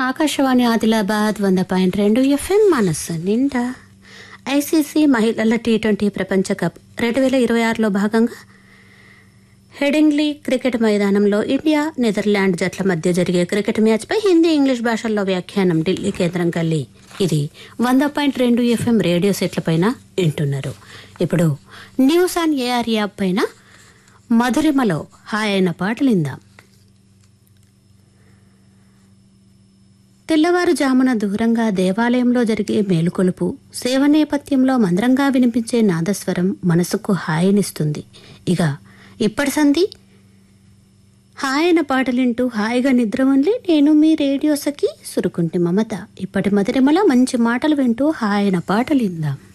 ఆకాశవాణి ఆదిలాబాద్ వంద పాయింట్ రెండు ఎఫ్ఎం మనస్సు నిండా ఐసీసీ మహిళల టీ ట్వంటీ ప్రపంచ కప్ రెండు వేల ఇరవై ఆరులో భాగంగా హెడింగ్లీ క్రికెట్ మైదానంలో ఇండియా నెదర్లాండ్ జట్ల మధ్య జరిగే క్రికెట్ మ్యాచ్పై హిందీ ఇంగ్లీష్ భాషల్లో వ్యాఖ్యానం ఢిల్లీ కేంద్రం కల్లి ఇది వంద పాయింట్ రెండు ఎఫ్ఎం రేడియో సెట్లపైన వింటున్నారు ఇప్పుడు న్యూస్ ఆన్ ఏఆర్ యాప్ పైన మధురిమలో హాయైన పాటలిందాం తెల్లవారుజామున దూరంగా దేవాలయంలో జరిగే మేలుకొలుపు సేవ నేపథ్యంలో మంద్రంగా వినిపించే నాదస్వరం మనసుకు హాయినిస్తుంది ఇక ఇప్పటి సంధి హాయన పాటలింటూ హాయిగా నిద్రవన్లే నేను మీ రేడియో సఖి సురుకుంటి మమత ఇప్పటి మధురిమల మంచి మాటలు వింటూ హాయన పాటలిందాం